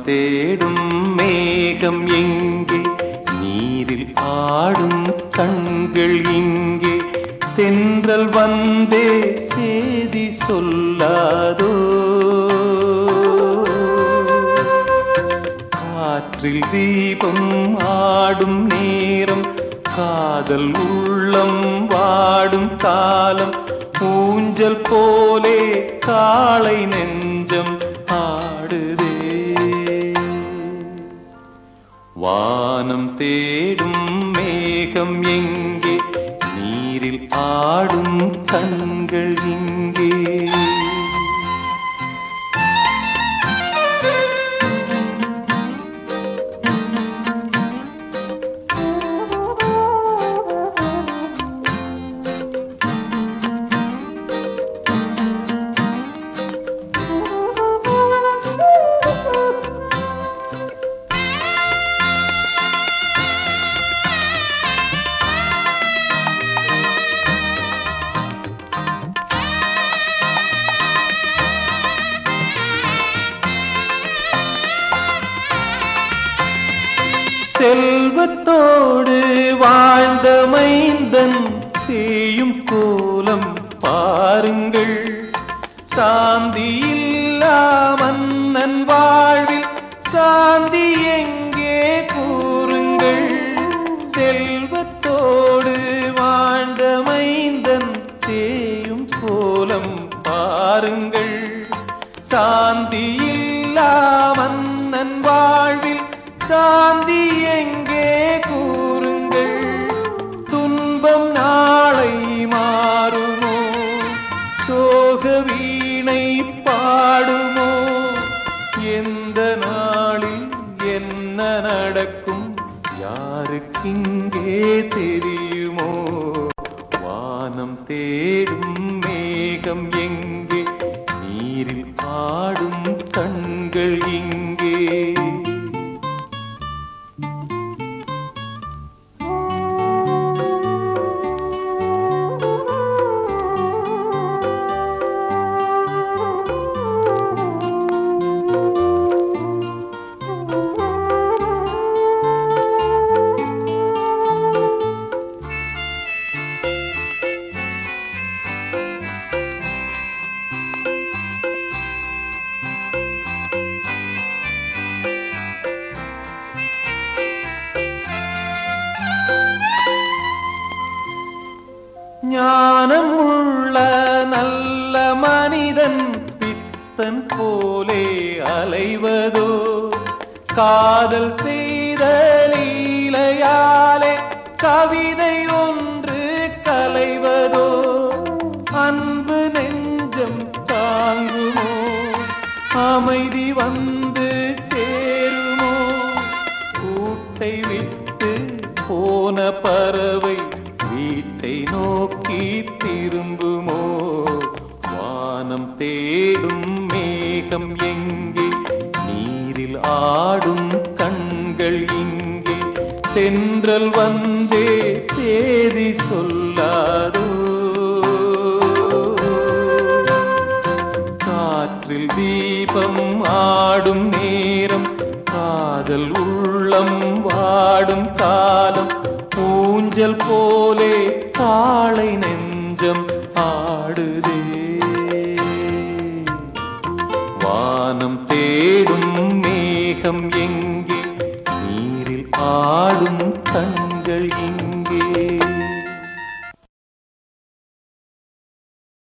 தேடும் மேகம் எங்கே நீரில் ஆடும் கண்கள் இங்கே தென்றல் வந்தே சேதி சொல்லாதோ காற்றில் தீபம் ஆடும் நேரம் காதல் உள்ளம் வாடும் காலம் ஊஞ்சல் போலே காளை நெஞ்சம் ஆடுதே வானம் தேடும் மேகம் எங்கே நீரில் ஆடும் கண்கள் இங்கே செல்வத்தோடு வாழ்ந்த மைந்தன் செய்யும் கோலம் பாருங்கள் சாந்தி இல்லா மன்னன் வாழ்வில் சாந்தி எங்கே கூறுங்கள் செல்வத்தோடு வாழ்ந்த மைந்தன் செய்யும் கோலம் பாருங்கள் சாந்தி இல்லா மன்னன் வாழ்வில் சாந்தி எங்கே கூறுங்கள் துன்பம் நாளை மாறுமோ சோக வீணை பாடுமோ எந்த நாளில் என்ன நடக்கும் யாருக்கிங்கே தெரியுமோ வானம் தேடும் மேகம் எங்கே நீரில் ஆடும் கண்கள் இங்கே ஞானம் உள்ள நல்ல மனிதன் பித்தன் போலே அலைவதோ காதல் செய்த லீலையாலே கவிதை ஒன்று கலைவதோ அன்பு நெஞ்சம் தாங்குமோ அமைதி வந்து சேருமோ கூட்டை விட்டு போன பறவை வீட்டை நோக்கி திரும்புமோ வானம் தேடும் மேகம் எங்கே நீரில் ஆடும் கண்கள் இங்கே தென்றல் வந்தே சேதி சொல்லாதோ காற்றில் தீபம் ஆடும் நேரம் காதல் உள்ளம் வாடும் காலம் ஊஞ்சல் போலே காளை நெஞ்சம் ஆடுதே வானம் தேடும் மேகம் எங்கே நீரில் ஆடும் கண்கள் இங்கே